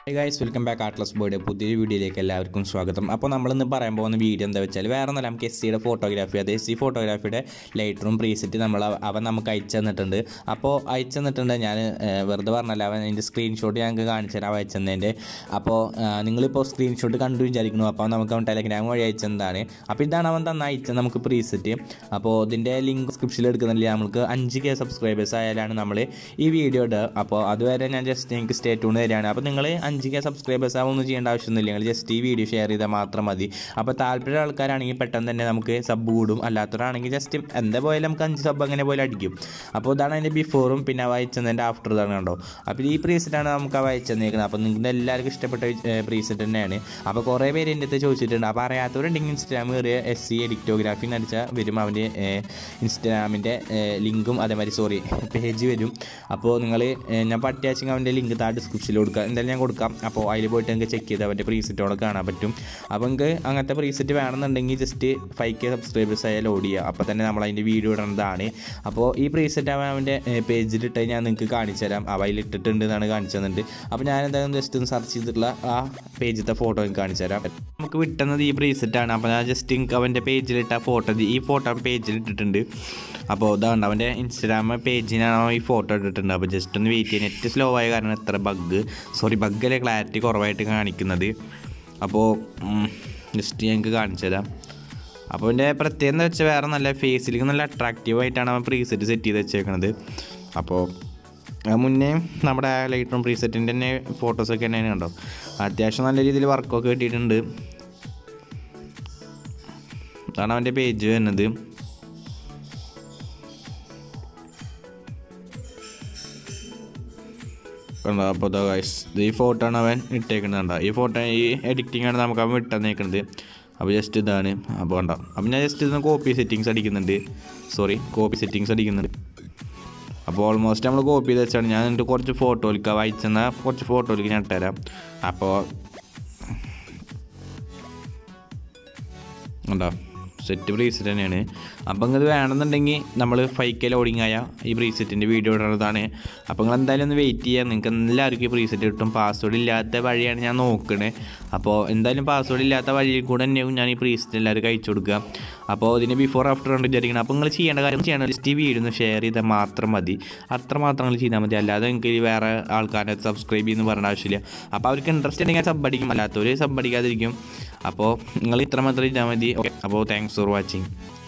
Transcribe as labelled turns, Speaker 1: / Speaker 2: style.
Speaker 1: guys welcome back artless ബോയുടെ പുതിയൊരു വീഡിയോയിലേക്ക് എല്ലാവർക്കും സ്വാഗതം അപ്പോൾ നമ്മളിന്ന് പറയാൻ പോകുന്ന വീഡിയോ എന്താ വെച്ചാൽ വേറെ ഒന്നല്ല നമുക്ക് എസ് സിയുടെ ഫോട്ടോഗ്രാഫി അത് എസ് സി ഫോട്ടോഗ്രാഫിയുടെ ലൈറ്ററും പ്രീസെറ്റ് നമ്മൾ അവ- അവൻ നമുക്ക് അയച്ചു തന്നിട്ടുണ്ട് അപ്പോൾ അയച്ചു തന്നിട്ടുണ്ട് ഞാൻ ഏഹ്, വെറുതെ പറഞ്ഞല്ല അവൻ അതിൻ്റെ സ്ക്രീൻഷോട്ട് ഞങ്ങൾക്ക് കാണിച്ചു തരാം അയച്ചു തന്നതിൻ്റെ അപ്പോൾ ഏഹ്, നിങ്ങളിപ്പോൾ സ്ക്രീൻഷോട്ട് കണ്ടു വിചാരിക്കുന്നു അപ്പോൾ നമുക്ക് അവൻ ടെലഗ്രാം വഴി അയച്ചതാണ് അപ്പോൾ ഇതാണ് അവൻ തന്ന അയച്ചത് നമുക്ക് പ്രീസെറ്റ് അപ്പോൾ ഇതിൻ്റെ ലിങ്ക് ഡിസ്ക്രിപ്ഷനിൽ എടുക്കുന്നില്ല നമുക്ക് അഞ്ച് കെ സബ്സ്ക്രൈബേഴ്സ് ആയാലാണ് നമ്മൾ ഈ വീഡിയോ ഇടുക അപ്പോൾ അതുവരെ ഞാൻ ജസ്റ്റ് നിങ്ങൾക്ക് സ്റ്റേ ട്യൂൺ തരികയാണ് അപ്പോൾ നിങ്ങൾ അഞ്ച് കെ സബ്സ്ക്രൈബേഴ്സ് ആവുമൊന്നും ചെയ്യേണ്ട ആവശ്യമൊന്നുമില്ല നിങ്ങൾ ജസ്റ്റ് ഈ വീഡിയോ ഷെയർ ചെയ്താൽ മാത്രം മതി അപ്പോൾ താല്പര്യമുള്ള ആൾക്കാരാണെങ്കിൽ പെട്ടെന്ന് തന്നെ നമുക്ക് സബ് കൂടും അല്ലാത്തവരാണെങ്കിൽ ജസ്റ്റ് എന്താ പോയാലും നമുക്ക് അഞ്ച് സബ് അങ്ങനെ പോയാലും അടിക്കും അപ്പോൾ ഇതാണ് അതിൻ്റെ ബിഫോറും പിന്നെ വായിച്ചതിൻ്റെ ആഫ്റ്റർ ഇതാണ് കണ്ടോ അപ്പോൾ ഈ പ്രീസെറ്റാണ് നമുക്ക് വായിച്ചു തന്നേക്കുന്നത് അപ്പോൾ നിങ്ങൾക്ക് എല്ലാവർക്കും ഇഷ്ടപ്പെട്ട പ്രീസെറ്റ് തന്നെയാണ് അപ്പോൾ കുറേ പേര് എൻ്റെ അടുത്ത് ചോദിച്ചിട്ടുണ്ട് അപ്പോൾ അറിയാത്തവരുണ്ടെങ്കിൽ ഇൻസ്റ്റാഗ്രാം കയറിയ എസ് സി എഡിറ്റോഗ്രാഫി എന്ന് അടിച്ചാൽ വരും അവൻ്റെ ഇൻസ്റ്റാഗ്രാമിൻ്റെ ലിങ്കും അതേമാതിരി സോറി പേജ് വരും അപ്പോൾ നിങ്ങൾ ഞാൻ പട്ടിയാച്ചിങ് അവൻ്റെ ലിങ്ക് താ ഡിസ്ക്രിപ്ഷനിൽ കൊടുക്കുക എന്തായാലും ഞാൻ കൊടുക്കാം അപ്പോൾ അതിൽ പോയിട്ട് നിങ്ങൾക്ക് ചെക്ക് ചെയ്ത് അവൻ്റെ പ്രീസെറ്റോടെ കാണാൻ പറ്റും അപ്പോൾ നിങ്ങൾക്ക് അങ്ങനത്തെ പ്രീസെറ്റ് വേണമെന്നുണ്ടെങ്കിൽ ജസ്റ്റ് ഫൈവ് കെ സബ്സ്ക്രൈബേഴ്സ് ആയാൽ ലോഡ് ചെയ്യുക അപ്പോൾ തന്നെ നമ്മൾ അതിൻ്റെ വീഡിയോ ഇടുന്നതാണ് അപ്പോൾ ഈ പ്രീസെറ്റ് അവൻ അവൻ്റെ പേജിലിട്ട് ഞാൻ നിങ്ങൾക്ക് കാണിച്ചു തരാം അവ അതിൽ ഇട്ടിട്ടുണ്ട് എന്നാണ് കാണിച്ചു തന്നിട്ട് അപ്പോൾ ഞാൻ എന്തായാലും ജസ്റ്റ് ഒന്ന് സെർച്ച് ചെയ്തിട്ടുള്ള ആ പേജിലത്തെ ഫോട്ടോ എനിക്ക് കാണിച്ചു തരാം നമുക്ക് വിട്ടുന്നത് ഈ പ്രീസെറ്റാണ് അപ്പോൾ ഞാൻ ജസ്റ്റ് എനിക്ക് അവൻ്റെ പേജിലിട്ട ഫോട്ടോ ഈ ഫോട്ടോ പേജിൽ ഇട്ടിട്ടുണ്ട് അപ്പോൾ ഇതാണ്ട് അവൻ്റെ ഇൻസ്റ്റാഗ്രാം പേജിനാണ് അവൻ ഈ ഫോട്ടോ ഇട്ടിട്ടുണ്ട് അപ്പോൾ ജസ്റ്റ് ഒന്ന് വെയിറ്റ് ചെയ്യാൻ നെറ്റ് സ്ലോ ആയ കാരണം എത്ര ബഗ് സോറി ബഗ്ഗല്ലേ ക്ലാരിറ്റി കുറവായിട്ട് കാണിക്കുന്നത് അപ്പോൾ ജസ്റ്റ് ഞങ്ങൾക്ക് കാണിച്ചു തരാം അപ്പോൾ എൻ്റെ പ്രത്യേകത എന്ന് വെച്ചാൽ വേറെ നല്ല ഫേസിലേക്ക് നല്ല അട്രാക്റ്റീവ് ആയിട്ടാണ് അവൻ പ്രീസെറ്റ് സെറ്റ് ചെയ്ത് വെച്ചേക്കുന്നത് അപ്പോൾ അത് മുന്നേ നമ്മുടെ ലൈറ്ററും പ്രീസെറ്റിൻ്റെ തന്നെ ഫോട്ടോസൊക്കെ തന്നെയാണ് കണ്ടോ അത്യാവശ്യം നല്ല രീതിയിൽ വർക്കൊക്കെ കിട്ടിയിട്ടുണ്ട് അതാണ് അവൻ്റെ പേജ് വരുന്നത് കണ്ടോ അപ്പോൾ ദാ guys, ഇത് ഈ ഫോട്ടോ ആണ് അവൻ ഇട്ടേക്കുന്നത് കണ്ടോ ഈ ഫോട്ടോ ഈ എഡിറ്റിംഗ് ആണ് നമുക്ക് അവൻ വിട്ടന്നേക്കുന്നത് അപ്പോൾ ജസ്റ്റ് ഇതാണ് അപ്പോൾ കണ്ടോ അപ്പോൾ ഞാൻ ജസ്റ്റ് ഇതൊന്ന് കോപ്പി സെറ്റിങ്സ് അടിക്കുന്നുണ്ട് സോറി കോപ്പി സെറ്റിങ്സ് അടിക്കുന്നുണ്ട് അപ്പോൾ ഓൾമോസ്റ്റ് നമ്മൾ കോപ്പി ചെയ്ത് വെച്ചാണ് ഞാൻ എന്നിട്ട് കുറച്ച് ഫോട്ടോയിലേക്ക് വായിച്ചെന്ന കുറച്ച് ഫോട്ടോയിലേക്ക് ഞാൻ ഇട്ടുതരാം അപ്പോൾ ഉണ്ടോ സെറ്റ് ബ്രീസെറ്റ് തന്നെയാണ് അപ്പോൾ ഇത് വേണമെന്നുണ്ടെങ്കിൽ നമ്മൾ ഫൈവ് കെ ലോഡിങ് ആയ ഈ ബ്രീസെറ്റിൻ്റെ വീഡിയോ ഇടുന്നതാണ് അപ്പോൾ നിങ്ങൾ എന്തായാലും ഒന്ന് വെയിറ്റ് ചെയ്യുക നിങ്ങൾക്ക് എല്ലാവർക്കും ഈ ബ്രീസെറ്റ് കിട്ടും പാസ്വേഡ് ഇല്ലാത്ത വഴിയാണ് ഞാൻ നോക്കണേ അപ്പോൾ എന്തായാലും പാസ്വേഡ് ഇല്ലാത്ത വഴിയിൽ കൂടെ തന്നെയാവും ഞാൻ ഈ ബ്രീസെറ്റ് എല്ലാവർക്കും അയച്ചു കൊടുക്കുക അപ്പോൾ ഇതിന് ബിഫോർ ആഫ്റ്റർ ഉണ്ട് വിചാരിക്കണം അപ്പോൾ നിങ്ങൾ ചെയ്യേണ്ട കാര്യം ചെയ്യണം ജസ്റ്റ് ഈ വീഡിയോ ഒന്ന് ഷെയർ ചെയ്താൽ മാത്രം മതി അത്ര മാത്രം നിങ്ങൾ ചെയ്താൽ മതി അല്ലാതെ നിങ്ങൾക്ക് ഈ വേറെ ആൾക്കാരെ സബ്സ്ക്രൈബ് ചെയ്യുന്നു പറയേണ്ട ആവശ്യമില്ല അപ്പോൾ അവർക്ക് ഇൻട്രസ്റ്റ് ഉണ്ടെങ്കിൽ സബ് അടിക്കും അല്ലാത്തവർ സബ് അടിക്കാതിരിക്കും അപ്പോൾ നിങ്ങൾ ഇത്ര മാത്രം ചെയ്താൽ മതി ഓക്കെ അപ്പോൾ താങ്ക്സ് ഫോർ വാച്ചിങ്